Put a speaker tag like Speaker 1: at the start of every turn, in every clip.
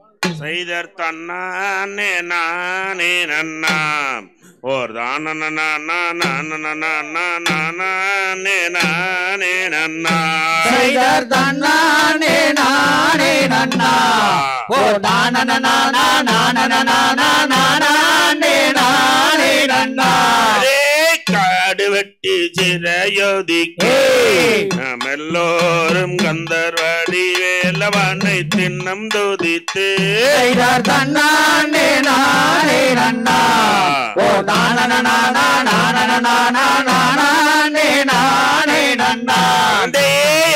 Speaker 1: செய்தர் தன்னானே நானே நன்னா ஓர் தானே நானே நன்னா
Speaker 2: செய்தர் தன்னானே நானே நன்னா ஓ நானன நானா நானன நானா நானே நானே நன்னா
Speaker 1: அதே காடு வெட்டி சிறையோதிக்கு
Speaker 2: ஏய்.
Speaker 1: நாம் எல்லோரும் கந்தர்வடி வேலவனை தின்னம் தோதித்து
Speaker 2: செய்தர் தன்னானே நானே நன்னா ஓ நானன நானா நானன நானா நானே நானே நன்னா
Speaker 1: அதே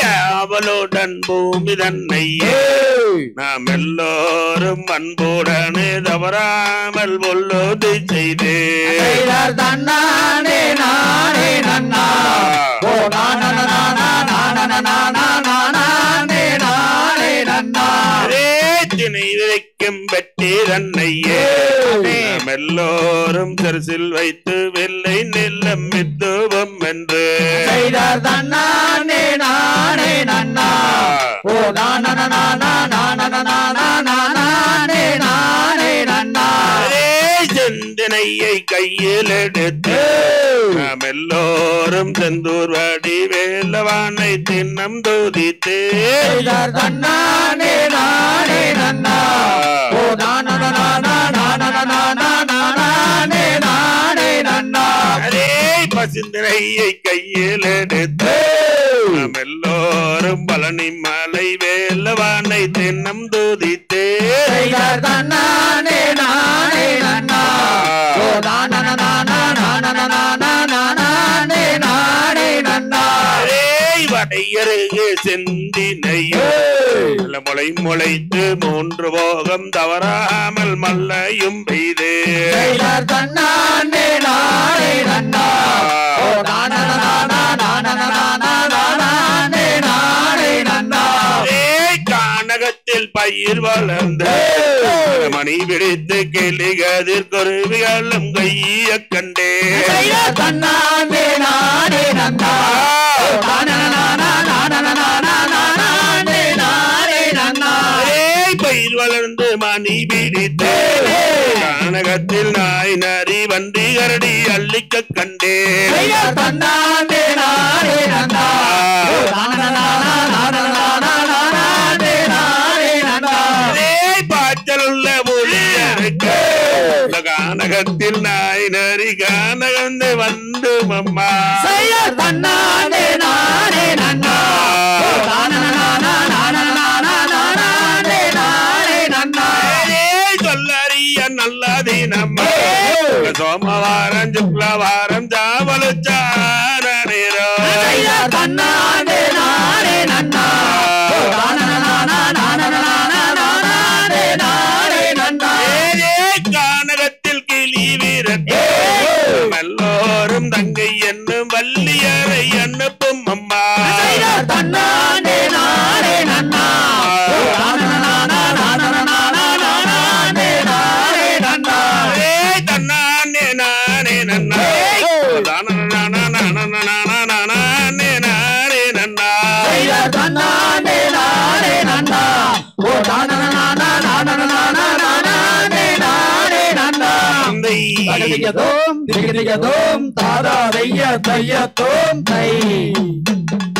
Speaker 1: அவளுடன் பூமி தன்னை
Speaker 2: ஏய்.
Speaker 1: நாம் எல்லோரும் அன்புடனே தவறாமல் பொல்லோது செய்து
Speaker 2: செய்தர் தன்னானே நானே நன்னா ஓ நானன நானா நானன நானா நானே நானே நன்னா
Speaker 1: அதே திணை விதைக்கும் வெட்டி தன்னையே நாம் எல்லோரும் தரிசில் வைத்து வெள்ளை நெல்லம் மித்துவம் என்று
Speaker 2: செய்தர் தன்னானே நானே நன்னா ஓ நானன நானா நானன நானா நானே நானே நன்னா
Speaker 1: அதே செந்தினையை கையில் எடுத்து நாம் எல்லோரும் செந்தூர் வாடி வேலவானை தின்னம் தோதித்து
Speaker 2: செய்தர் தன்னானே நானே நன்னா ஓ நானன நானா நானன நானா நானே நானே நன்னா
Speaker 1: அதே பசுந்தினையை கையில் எடுத்து நாம் எல்லோரும் பழனி மலை வேலவானை தின்னம் தோதித்து
Speaker 2: செய்தர் தன்னானே நானே நன்னா ஓ நானன நானா நானன நானா நானே நானே நன்னா
Speaker 1: அதே வடையருகு செந்தினையோ நல்ல முளை முளைத்து மூன்று போகம் தவறாமல் மல்லையும் பெய்து
Speaker 2: செய்தர் தன்னானே நானே நன்னா ஓ நானன நானா நானன நானா நானே நானே நன்னா
Speaker 1: அதே கானகத்தில் பயிர் வளர்ந்து மணி பிடித்து கிளிகதிர் குருவிகளும் கைய கண்டே
Speaker 2: செய்தர் தன்னானே நானே நன்னா ஓ நானன நானா நானன நானா நானே நானே நன்னா
Speaker 1: அதே பயிர் வளர்ந்து மணி பிடித்து கானகத்தில் நாய் நரி வண்டி கரடி அள்ளிக்க கண்டே
Speaker 2: செய்தர் தன்னானே நானே நன்னா ஓ நானன நானா நானன நானா நானே நானே நன்னா
Speaker 1: அதே பாய்ச்சல் உள்ள மொழியருக்கு கானகத்தில் நாய் நரி கானகந்து வந்து மம்மா
Speaker 2: செய்யர் தன்னானே நானே நன்னா ஓ நானன நானா நானன நானா நானே நானே நன்னா
Speaker 1: அதே சொல்லறிய நல்லதி நம்ம சோமவாரம் சுக்லவாரம் ஜாவலுச்சார நேரம்
Speaker 2: செய்யர் தன்னானே நானே நன்னா ஓ நானன நானா நானன நானா நானே நானே நன்னா
Speaker 1: ஏதே கானகத்தில் கிளி வீரத்தே எல்லோரும் தங்கை என்னும் வள்ளியரை அனுப்பும் அம்மா
Speaker 2: செய்யர் தன்னானே நானே நன்னா ஓ நானன நானா நானன நானா நானே நானே நன்னா
Speaker 1: ஏ தன்னானே நானே நன்னா தானே நானே நானே நன்னா
Speaker 2: செய்யர் தன்னானே நானே நன்னா ஓ நானன நானா நானன நானா நானே நானே நன்னா
Speaker 1: தந்தை
Speaker 2: தகதியதோம் திகதியதோம் தாரா தைய தையதோம் தை